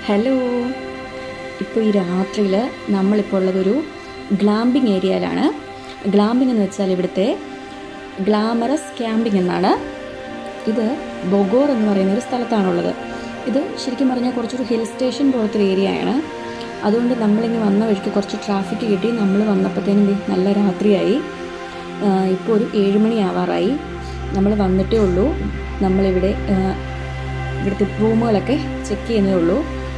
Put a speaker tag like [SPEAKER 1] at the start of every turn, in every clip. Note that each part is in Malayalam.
[SPEAKER 1] ഹലോ ഇപ്പോൾ ഈ രാത്രിയിൽ നമ്മളിപ്പോൾ ഉള്ളതൊരു ഗ്ലാമ്പിംഗ് ഏരിയയിലാണ് ഗ്ലാമ്പിംഗ് എന്ന് വെച്ചാൽ ഇവിടുത്തെ ഗ്ലാമറസ് ക്യാമ്പിംഗ് എന്നാണ് ഇത് ബൊഗോർ എന്ന് പറയുന്ന ഒരു സ്ഥലത്താണുള്ളത് ഇത് ശരിക്കും പറഞ്ഞാൽ കുറച്ചൊരു ഹിൽ സ്റ്റേഷൻ പോലത്തെ ഒരു ഏരിയയാണ് അതുകൊണ്ട് നമ്മളിങ്ങ് വന്ന വഴിക്ക് കുറച്ച് ട്രാഫിക് കിട്ടി നമ്മൾ വന്നപ്പോഴത്തേനും ദേ നല്ല രാത്രിയായി ഇപ്പോൾ ഒരു ഏഴുമണി ആവാറായി നമ്മൾ വന്നിട്ടേ ഉള്ളൂ നമ്മളിവിടെ ആ, ഇവിടുത്തെ റൂമുകളൊക്കെ ചെക്ക് ചെയ്യുന്നതേ ഉള്ളൂ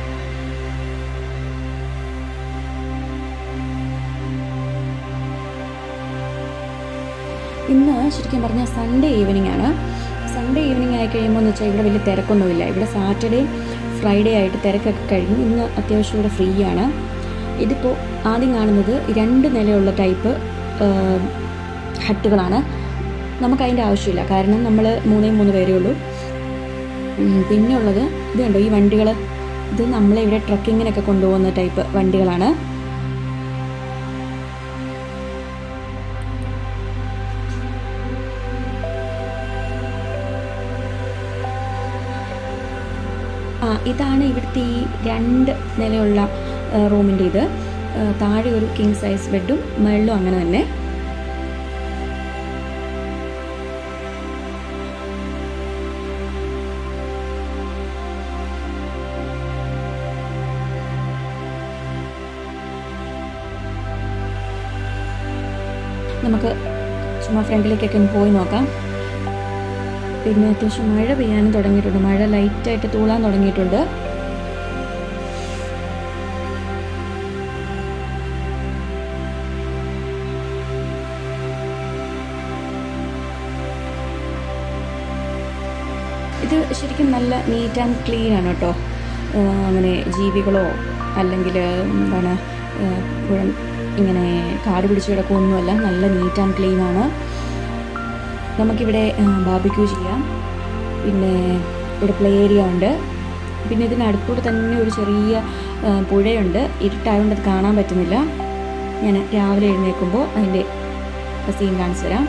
[SPEAKER 1] ഇന്ന് ശരിക്കും പറഞ്ഞാൽ സൺഡേ ഈവനിങ് ആണ് സൺഡേ ഈവനിങ് ആയി കഴിയുമ്പോൾ എന്ന് വെച്ചാൽ ഇവിടെ വലിയ തിരക്കൊന്നുമില്ല ഇവിടെ സാറ്റർഡേ ഫ്രൈഡേ ആയിട്ട് തിരക്കൊക്കെ കഴിഞ്ഞു ഇന്ന് അത്യാവശ്യം ഇവിടെ ഫ്രീ ആണ് ഇതിപ്പോൾ ആദ്യം കാണുന്നത് രണ്ട് നിലയുള്ള ടൈപ്പ് ഹട്ടുകളാണ് നമുക്ക് അതിൻ്റെ ആവശ്യമില്ല കാരണം നമ്മൾ മൂന്നേ മൂന്ന് പേരേ ഉള്ളൂ ഉം, പിന്നെ ഉള്ളത് ഇത് കണ്ടോ ഈ വണ്ടികൾ ഇത് നമ്മളെ ഇവിടെ ട്രക്കിങ്ങിനൊക്കെ കൊണ്ടുപോകുന്ന ടൈപ്പ് വണ്ടികളാണ് ആ ഇതാണ് ഇവിടുത്തെ ഈ രണ്ട് നിലയുള്ള റൂമിൻ്റെ ഇത് ആ, താഴെ ഒരു കിങ് സൈസ് ബെഡും മുകളിലും അങ്ങനെ തന്നെ നമുക്ക് ചുമ്മാ ഫ്രണ്ടിലേക്കൊക്കെ ഒന്ന് പോയി നോക്കാം പിന്നെ അത്യാവശ്യം മഴ പെയ്യാനും തുടങ്ങിയിട്ടുണ്ട് മഴ ലൈറ്റായിട്ട് തൂളാൻ തുടങ്ങിയിട്ടുണ്ട് ഇത് ശരിക്കും നല്ല നീറ്റ് ആൻഡ് ക്ലീൻ ആണ് കേട്ടോ ആഹ് അങ്ങനെ ജീവികളോ അല്ലെങ്കിൽ എന്താണ് ആഹ് മുഴുവൻ ഇങ്ങനെ കാട് പിടിച്ച് കിടക്കുകയൊന്നുമല്ല നല്ല നീറ്റ് ആൻഡ് ക്ലീൻ ആണ് നമുക്കിവിടെ ബാബിക്യൂ ചെയ്യാം പിന്നെ ഇവിടെ പ്ലേ ഏരിയ ഉണ്ട് പിന്നെ ഇതിനടുത്തൂടെ തന്നെ ഒരു ചെറിയ ആ, പുഴയുണ്ട് ഇരുട്ടായതുകൊണ്ട് അത് കാണാൻ പറ്റുന്നില്ല ഞാൻ രാവിലെ എഴുന്നേൽക്കുമ്പോൾ അതിൻ്റെ സീൻ കാണിച്ചു തരാം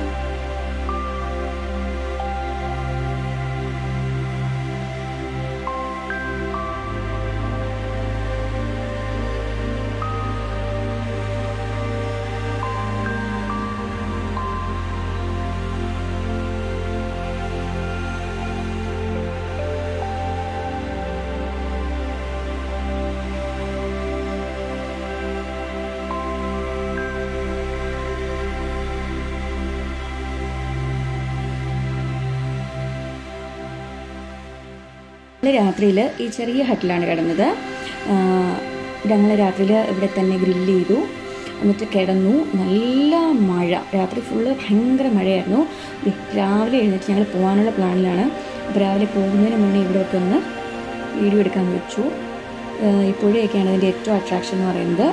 [SPEAKER 1] ഞങ്ങൾ രാത്രിയിൽ ഈ ചെറിയ ഹട്ടിലാണ് കിടന്നത് ഞങ്ങൾ രാത്രിയിൽ ഇവിടെ തന്നെ ഗ്രില്ല് ചെയ്തു എന്നിട്ട് കിടന്നു നല്ല മഴ രാത്രി ഫുള്ള് ഭയങ്കര മഴയായിരുന്നു ദേ, രാവിലെ എഴുന്നേറ്റ് ഞങ്ങൾ പോകാനുള്ള പ്ലാനിലാണ് അപ്പോൾ രാവിലെ പോകുന്നതിന് മുന്നേ ഇവിടെയൊക്കെ ഒന്ന് വീഡിയോ എടുക്കാൻ വെച്ചു ആഹ് ഈ പുഴയൊക്കെയാണ് അതിൻ്റെ ഏറ്റവും അട്രാക്ഷൻ എന്ന് പറയുന്നത്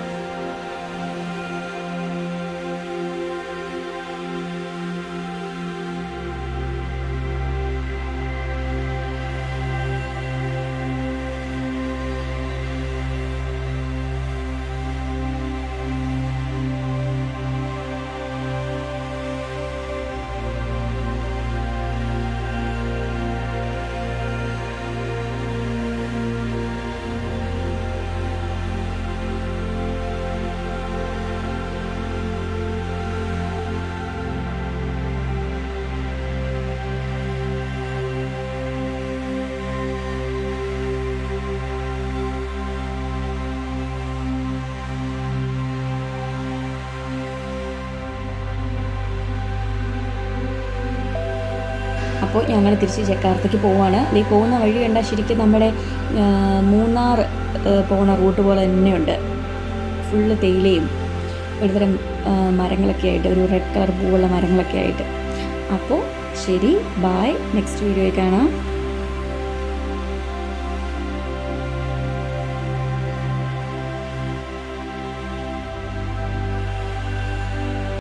[SPEAKER 1] അപ്പോൾ ഞങ്ങൾ തിരിച്ച് ജക്കാർത്തയ്ക്ക് പോവാണ് ഈ പോകുന്ന വഴി കണ്ടാൽ ശരിക്കും നമ്മുടെ ആ, മൂന്നാർ ആ, പോകുന്ന റൂട്ട് പോലെ തന്നെയുണ്ട് ഫുള്ള് തേയിലയും ഒരുതരം ആ, മരങ്ങളൊക്കെ ആയിട്ട് ഒരു റെഡ് കളർ പൂവുള്ള മരങ്ങളൊക്കെ ആയിട്ട് അപ്പോൾ ശരി ബായ് നെക്സ്റ്റ് വീഡിയോയിൽ കാണാം